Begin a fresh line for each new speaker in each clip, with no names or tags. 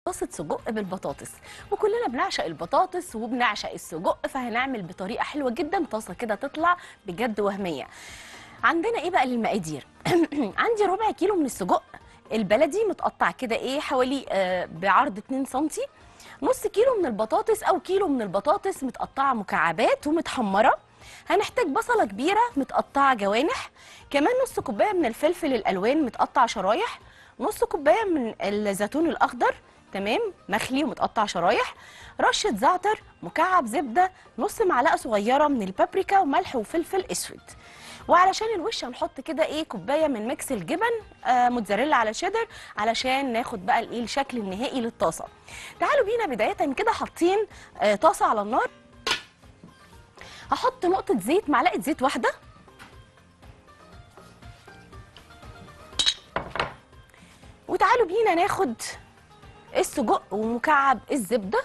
طاسه سجق بالبطاطس وكلنا بنعشق البطاطس وبنعشق السجق فهنعمل بطريقه حلوه جدا طاسه كده تطلع بجد وهميه عندنا ايه بقى للمقادير عندي ربع كيلو من السجق البلدي متقطع كده ايه حوالي آه بعرض 2 سم نص كيلو من البطاطس او كيلو من البطاطس متقطعه مكعبات ومتحمره هنحتاج بصله كبيره متقطعه جوانح كمان نص كوبايه من الفلفل الالوان متقطع شرايح نص كوبايه من الزيتون الاخضر تمام مخلي ومتقطع شرايح رشه زعتر مكعب زبده نص معلقه صغيره من البابريكا وملح وفلفل اسود وعلشان الوش هنحط كده ايه كوبايه من ميكس الجبن آه موتزاريلا على شيدر علشان ناخد بقى الايه الشكل النهائي للطاسه تعالوا بينا بدايه كده حاطين آه طاسه على النار هحط نقطه زيت معلقه زيت واحده وتعالوا بينا ناخد السجق ومكعب الزبده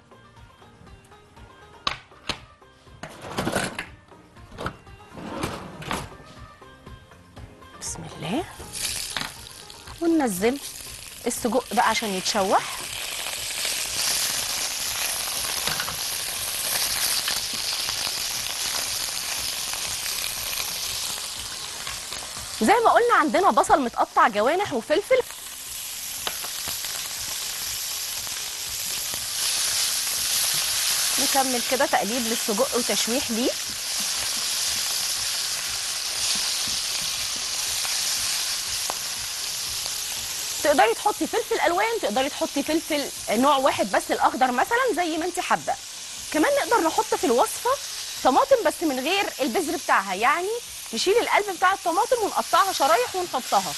بسم الله وننزل السجق بقى عشان يتشوح زي ما قلنا عندنا بصل متقطع جوانح وفلفل نكمل كده تقليب للسجق وتشويح ليه تقدري تحطي فلفل الوان تقدري تحطي فلفل نوع واحد بس الاخضر مثلا زي ما انت حابه كمان نقدر نحط في الوصفه طماطم بس من غير البذر بتاعها يعني نشيل القلب بتاع الطماطم ونقطعها شرايح ونحطها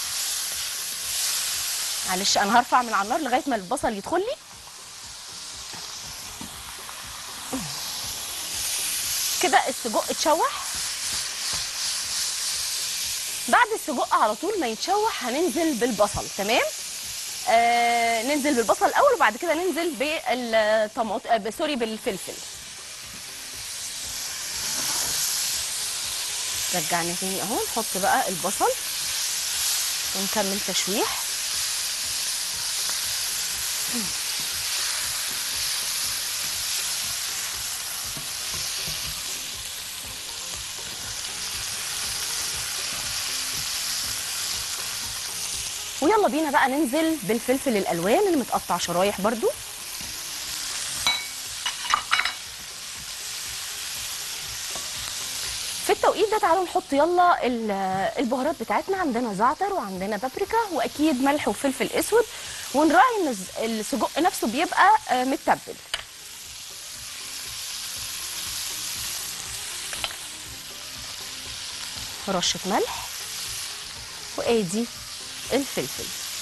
معلش انا هرفع من على النار لغايه ما البصل يدخل لي كده السجق اتشوح بعد السجق على طول ما يتشوح هننزل بالبصل تمام آه ننزل بالبصل الاول وبعد كده ننزل بالطماط آه سوري بالفلفل رجعنا تاني اهو نحط بقى البصل ونكمل تشويح ويلا بينا بقى ننزل بالفلفل الالوان اللي متقطع شرايح برضو في التوقيت ده تعالوا نحط يلا البهارات بتاعتنا عندنا زعتر وعندنا بابريكا واكيد ملح وفلفل اسود ونراعي ان السجق نفسه بيبقى متبل رشه ملح وادي الفلفل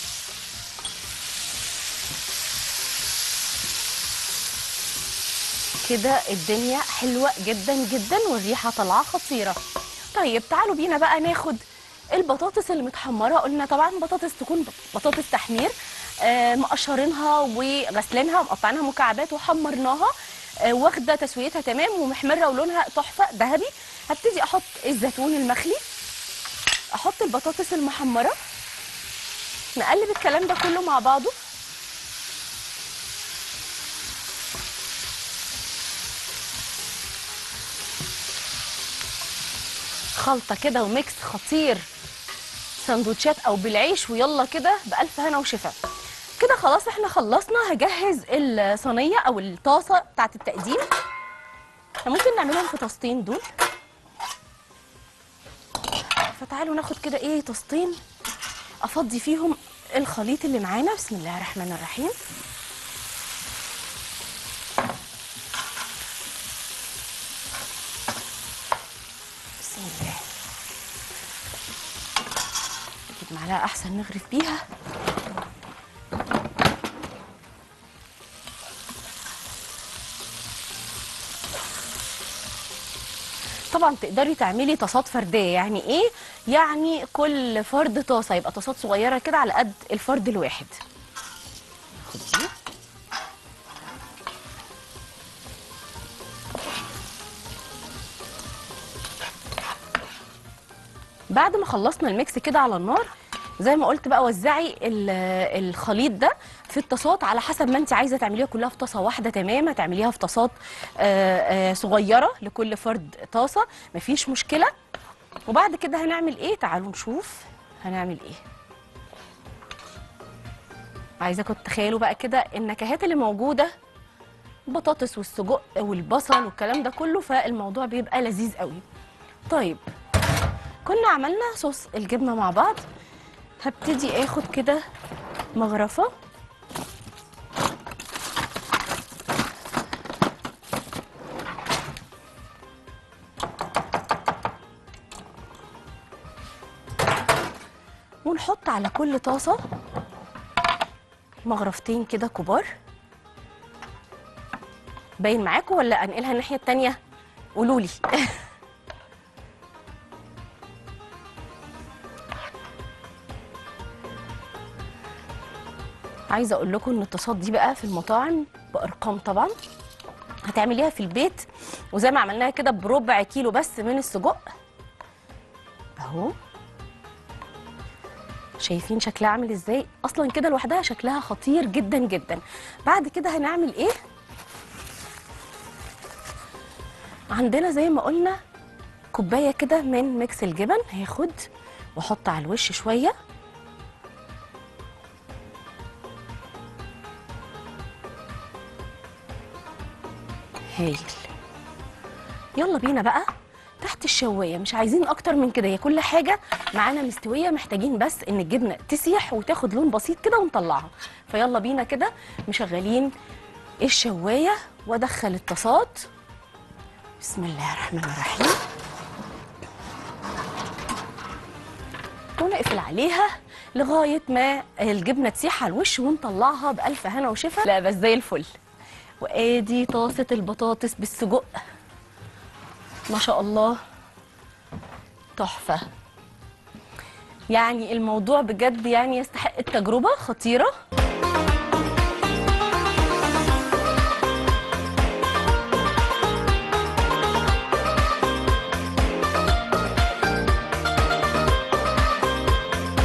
كده الدنيا حلوة جدا جدا والريحة طالعة خطيرة طيب تعالوا بينا بقى ناخد البطاطس اللي متحمرة قلنا طبعا بطاطس تكون بطاطس تحمير آه مقشرينها وغسلينها ومقطعينها مكعبات وحمرناها آه واخدة تسويتها تمام ومحمرة ولونها تحفة ذهبي هبتدي احط الزيتون المخلي احط البطاطس المحمره نقلب الكلام ده كله مع بعضه خلطة كده وميكس خطير سندوتشات او بالعيش ويلا كده بألف هنا وشفا كده خلاص احنا خلصنا هجهز الصينية او الطاسة بتاعت التقديم احنا ممكن نعملهم في طاستين دول فتعالوا ناخد كده ايه طاستين افضي فيهم الخليط اللي معانا بسم الله الرحمن الرحيم بسم الله نجيب معلقه احسن نغرف بيها طبعا تقدري تعملي طاسات فرديه يعني ايه يعني كل فرد طاسه يبقى طاسات صغيره كده على قد الفرد الواحد خد دي بعد ما خلصنا الميكس كده على النار زي ما قلت بقى وزعي ال- الخليط ده في الطاسات على حسب ما انت عايزه تعمليها كلها في طاسه واحده تمام تعمليها في طاسات آه، آه، صغيره لكل فرد طاسه مفيش مشكله وبعد كده هنعمل ايه تعالوا نشوف هنعمل ايه عايزاكم تتخيلوا بقى كده النكهات اللي موجوده البطاطس والسجق والبصل والكلام ده كله فالموضوع بيبقى لذيذ قوي طيب كنا عملنا صوص الجبنه مع بعض هبتدي اخد كده مغرفه ونحط على كل طاسه مغرفتين كده كبار باين معاكم ولا انقلها الناحيه التانيه قولوا لي عايزه اقول لكم ان الطاسات دي بقى في المطاعم بارقام طبعا هتعمليها في البيت وزي ما عملناها كده بربع كيلو بس من السجق اهو شايفين شكلها عامل ازاي اصلا كده لوحدها شكلها خطير جدا جدا بعد كده هنعمل ايه عندنا زي ما قلنا كوبايه كده من ميكس الجبن هاخد واحط على الوش شويه هايل يلا بينا بقى تحت الشوايه مش عايزين اكتر من كده هي كل حاجه معانا مستويه محتاجين بس ان الجبنه تسيح وتاخد لون بسيط كده ونطلعها فيلا بينا كده مشغلين الشوايه وادخل الطاسات بسم الله الرحمن الرحيم ونقفل عليها لغايه ما الجبنه تسيح على الوش ونطلعها بالف هنا وشفا لا بس زي الفل وادي طاسه البطاطس بالسجق ما شاء الله تحفه يعني الموضوع بجد يعني يستحق التجربه خطيره